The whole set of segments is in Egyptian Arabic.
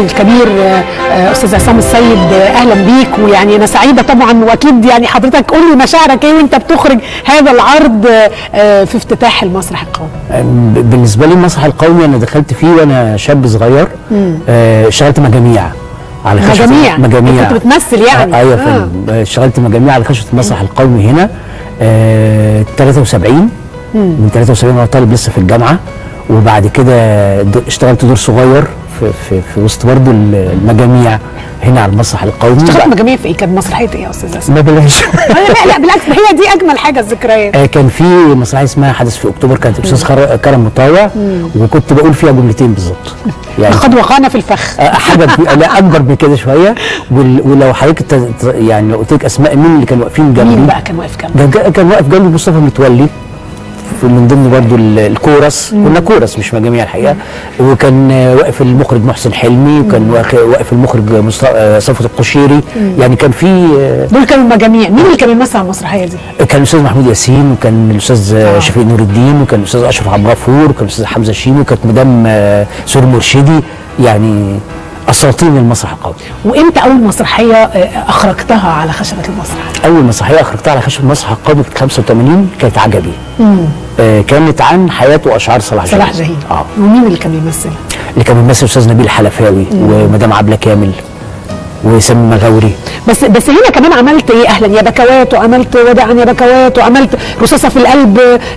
الكبير آه، آه، استاذ عصام السيد آه، اهلا بيك ويعني انا سعيده طبعا واكيد يعني حضرتك قول لي مشاعرك ايه وانت بتخرج هذا العرض آه، آه، في افتتاح المسرح القومي ب- بالنسبه لي المسرح القومي انا دخلت فيه وانا شاب صغير آه، اشتغلت مجاميع على خشبة مجاميع. مجاميع كنت بتمثل يعني. آه ايوه آه. فندم آه. اشتغلت مجاميع على خشبه المسرح القومي هنا آه 73 من 73 وانا طالب لسه في الجامعه وبعد كده د- اشتغلت دور صغير في في, في وسط برضه المجاميع هنا على المسرح القومي اشتغلت مجاميع في ايه كانت مسرحيه ايه يا استاذ عصام ما بلاش آه، لا لا بالعكس ده هي دي اجمل حاجه الذكريات آه، كان في مسرحيه اسمها حدث في اكتوبر كانت الاستاذ خر- كرم مطاوع وكنت بقول فيها جملتين بالظبط يعني لقد وقعنا في الفخ آه، حاجه كبي- لا اكبر من كده شويه وال- ولو حضرتك ت- ت- يعني لو قلت لك اسماء مين اللي كانوا واقفين جنبي مين بقى كان واقف جنبك كان كان واقف جنبي مصطفى متولي في من ضمن برضو ال- الكورس كنا كورس مش مجاميع الحقيقه وكان آه، واقف المخرج محسن حلمي وكان واخ- واقف المخرج مصط- آه، صفوت القشيري يعني كان في آه، دول كانوا مجاميع مين اللي كان بيمثل على المسرحيه دي كان الاستاذ محمود ياسين وكان الاستاذ آه. آه. شفيق نور الدين وكان الاستاذ اشرف عبد الغفور وكان الاستاذ حمزه شيمي وكانت مدام آه، سوري مرشدي يعني اساطين المسرح القومي وامتى اول مسرحيه آه، اخرجتها على خشبه المسرح اول مسرحيه اخرجتها على خشب المسرح القومي كانت 85 كانت عجبي آه كانت عن حياه واشعار صلاح جاهين صلاح جاهين اه ومين اللي كان بيمثل اللي كان بيمثل الاستاذ نبيل حلفاوي ومدام عبله كامل وسامي مغاوري بس بس هنا كمان عملت ايه اهلا يا بكوات وعملت وداعا يا بكوات وعملت رصاصه في القلب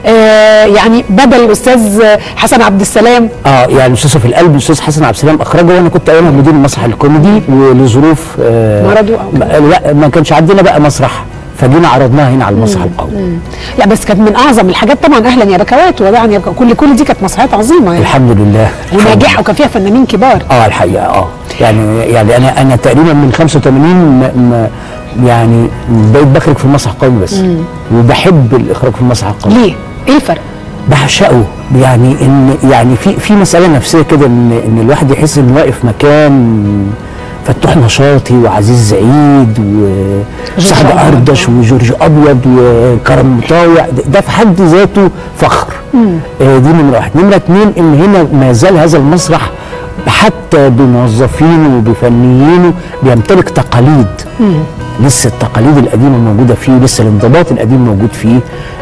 آه يعني بدل الاستاذ حسن عبد السلام اه يعني الاستاذ في القلب الاستاذ حسن عبد السلام اخرجه وانا كنت ايامها مدير المسرح الكوميدي ولظروف آه مرضه أو كده. ما- لا ما كانش عندنا بقى مسرح فجينا عرضناها هنا على المسرح القومي لا بس كانت من اعظم الحاجات طبعا اهلا يا بكوات وداعا يا بكوات كل كل دي كانت مسرحيات عظيمه يعني الحمد لله الحمد وناجحه لله. وكان فيها فنانين كبار اه الحقيقه اه يعني يعني انا انا تقريبا من 85 ما ما يعني بقيت بخرج في المسرح القومي بس وبحب الاخراج في المسرح القومي ليه؟ ايه الفرق؟ بعشقه يعني ان يعني في في مساله نفسيه كده ان ان الواحد يحس انه واقف مكان فتوح نشاطي وعزيز زعيد وسعد أبيض. اردش وجورج ابيض وكرم مطاوع ده- ده في حد ذاته فخر آه دي نمره واحد نمره اتنين ان هنا ما زال هذا المسرح حتى بموظفينه وبفنيينه بيمتلك تقاليد لسه التقاليد القديمه موجوده فيه لسه الانضباط القديم موجود فيه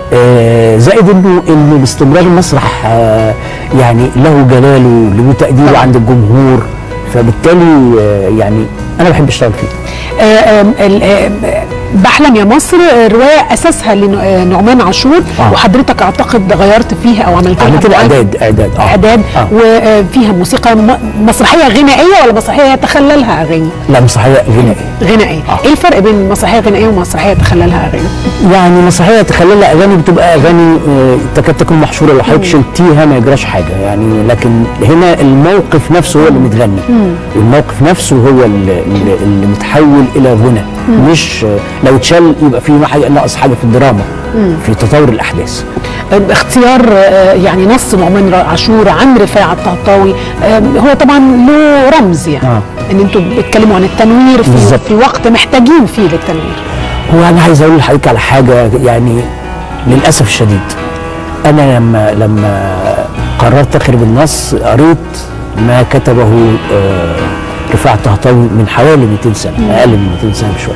آه زائد انه ان باستمرار المسرح آه يعني له جلاله له تقديره عند الجمهور فبالتالي آه يعني انا بحب اشتغل فيه آه، آم، ال- آم، آه، بحلم يا مصر آه، روايه اساسها لنعمان عاشور آه. وحضرتك اعتقد غيرت فيها او عملت لها عملت لها مؤلف. اعداد اعداد اه اعداد آه. وفيها موسيقى م- مسرحيه غنائيه ولا مسرحيه يتخللها اغاني لا مسرحيه غنائيه غنائيه آه. ايه الفرق بين مسرحيه غنائيه ومسرحيه يتخللها اغاني يعني مسرحيه تخللها اغاني بتبقى اغاني آه، تكاد تكون محشوره لو حضرتك شلتيها ما يجراش حاجه يعني لكن هنا الموقف نفسه هو اللي متغني الموقف نفسه هو اللي, اللي اللي متحول الى غنى مش آه، لو اتشال يبقى في حاجه ناقص حاجه في الدراما في تطور الاحداث آم، اختيار آه، يعني نص نعمان عاشور عن رفاعة الطهطاوي آم، هو طبعا له رمز يعني آه. ان انتوا بتتكلموا عن التنوير في, بالظبط. في وقت محتاجين فيه للتنوير هو انا عايز اقول لحضرتك على حاجه يعني للاسف الشديد انا لما لما قررت اخرج النص قريت ما كتبه آه، رفاعة الطهطاوي من حوالي 200 سنه اقل من 200 سنه بشويه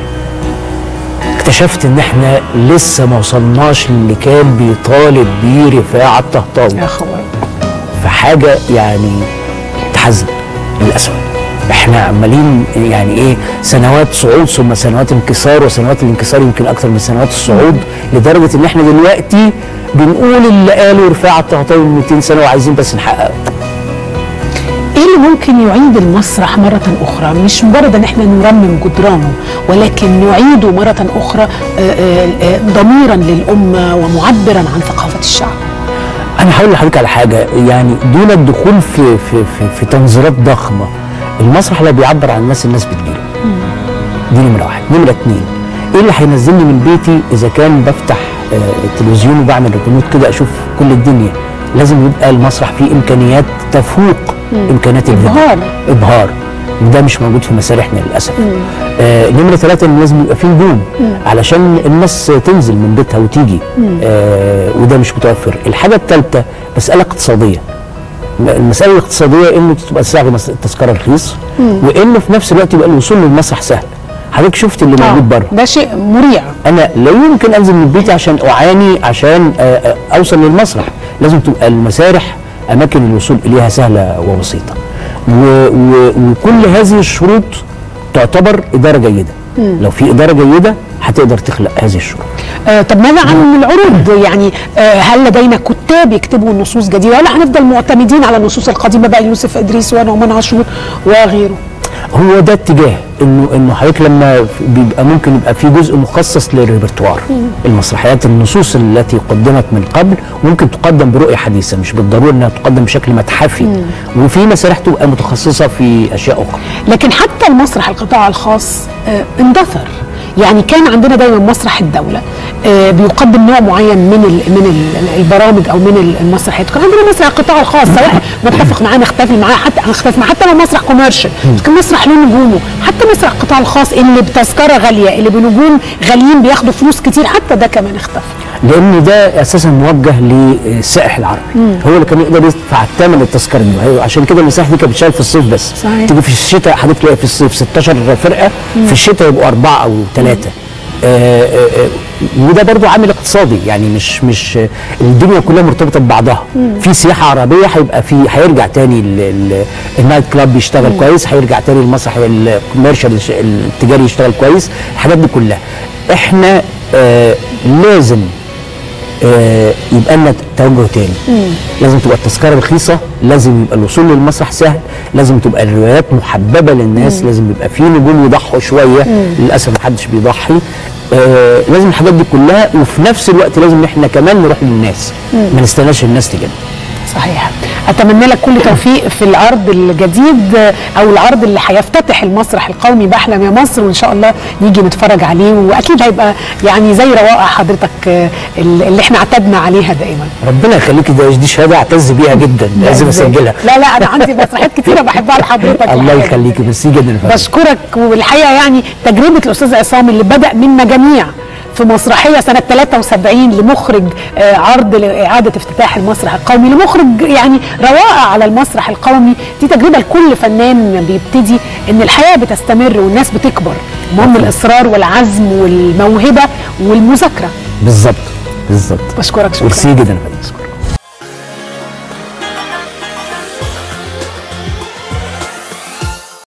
اكتشفت ان احنا لسه ما وصلناش للي كان بيطالب بيه رفاعة الطهطاوي يا خبر فحاجه يعني تحزن للاسف احنا عمالين يعني ايه سنوات صعود ثم سنوات انكسار وسنوات الانكسار يمكن اكثر من سنوات الصعود لدرجه ان احنا دلوقتي بنقول اللي قاله رفاعة الطهطاوي من 200 سنه وعايزين بس نحققه ايه اللي ممكن يعيد المسرح مرة أخرى مش مجرد ان احنا نرمم جدرانه ولكن نعيده مرة أخرى آه، آه، آه، ضميرا للأمة ومعبرا عن ثقافة الشعب انا هقول لحضرتك على حاجه يعني دون الدخول في في في, في تنظيرات ضخمه المسرح لا بيعبر عن الناس الناس بتجيله دي نمره واحد نمره اتنين ايه اللي هينزلني من بيتي اذا كان بفتح آه التلفزيون وبعمل ريموت كده اشوف كل الدنيا لازم يبقى المسرح فيه امكانيات تفوق امكانيات الفيديو. إبهار. ابهار ده مش موجود في مسارحنا للاسف آه نمره ثلاثه ان لازم يبقى فيه نجوم علشان الناس تنزل من بيتها وتيجي آه وده مش متوفر الحاجه الثالثه مساله اقتصاديه المساله الاقتصاديه انه تبقى سعر مس- التذكره رخيص وانه في نفس الوقت يبقى الوصول للمسرح سهل حضرتك شفت اللي آه، موجود بره ده شيء مريع انا لا يمكن انزل من بيتي عشان اعاني عشان آه، آه، اوصل للمسرح لازم تبقى المسارح اماكن الوصول اليها سهله وبسيطه و و وكل هذه الشروط تعتبر اداره جيده لو في اداره جيده هتقدر تخلق هذه الشروط آه طب ماذا عن العروض يعني آه هل لدينا كتاب يكتبوا نصوص جديده ولا هنفضل معتمدين على النصوص القديمه بقى يوسف ادريس ونعمان عاشور وغيره هو ده اتجاه انه انه حضرتك لما في- بيبقى ممكن يبقى في جزء مخصص للريpertoire المسرحيات النصوص التي قدمت من قبل ممكن تقدم برؤيه حديثه مش بالضروره انها تقدم بشكل متحفي وفي مسارح تبقى متخصصه في اشياء اخرى لكن حتى المسرح القطاع الخاص آه اندثر يعني كان عندنا دايما مسرح الدوله آه بيقدم نوع معين من ال من ال البرامج او من ال- المسرحيات كان عندنا مسرح القطاع الخاص سواء متفق معاه نختلف معاه حتى نختلف معاه حتى لو مسرح كوميرشال كان مسرح له نجومه حتى مسرح القطاع الخاص اللي بتذكره غاليه اللي بنجوم غاليين بياخدوا فلوس كتير حتى ده كمان اختفى لان ده اساسا موجه للسائح العربي هو اللي كان يقدر يدفع الثمن التذكره دي هي- عشان كده المساحه دي كانت بتشتغل في الصيف بس صحيح. تيجي في الشتاء حضرتك تلاقي في الصيف 16 فرقه في الشتاء يبقوا اربعه او ثلاثه آه آه آه وده برضو عامل اقتصادي يعني مش مش آه، الدنيا كلها مرتبطه ببعضها في سياحه عربيه هيبقى في هيرجع تاني ال- ال- النايت كلاب يشتغل كويس هيرجع تاني المسرح الكوميرشال يش- التجاري يشتغل كويس الحاجات دي كلها احنا آه لازم آه، يبقى لنا توجه تاني لازم تبقى التذكره رخيصه لازم يبقى الوصول للمسرح سهل لازم تبقى الروايات محببه للناس لازم يبقى في نجوم يضحوا شويه للاسف محدش بيضحي آه لازم الحاجات دي كلها وفي نفس الوقت لازم احنا كمان نروح للناس ما نستناش الناس تجينا صحيح اتمنى لك كل توفيق في العرض الجديد او العرض اللي هيفتتح المسرح القومي باحلم يا مصر وان شاء الله نيجي نتفرج عليه واكيد هيبقى يعني زي روائع حضرتك آه، اللي احنا اعتدنا عليها دائما ربنا يخليكي ده دي شهاده اعتز بيها جدا لازم إزاي؟ اسجلها لا لا انا عندي مسرحيات كتيره بحبها لحضرتك الله الحقيقة. يخليكي ميرسي جدا يا فندم. بشكرك والحقيقه يعني تجربه الاستاذ عصام اللي بدا من مجاميع في مسرحيه سنه 73 لمخرج آه، عرض لاعاده افتتاح المسرح القومي لمخرج يعني روائع على المسرح القومي دي تجربه لكل فنان بيبتدي ان الحياه بتستمر والناس بتكبر المهم الاصرار والعزم والموهبه والمذاكره بالظبط بالظبط بشكرك شكرا ميرسي جدا يا فندم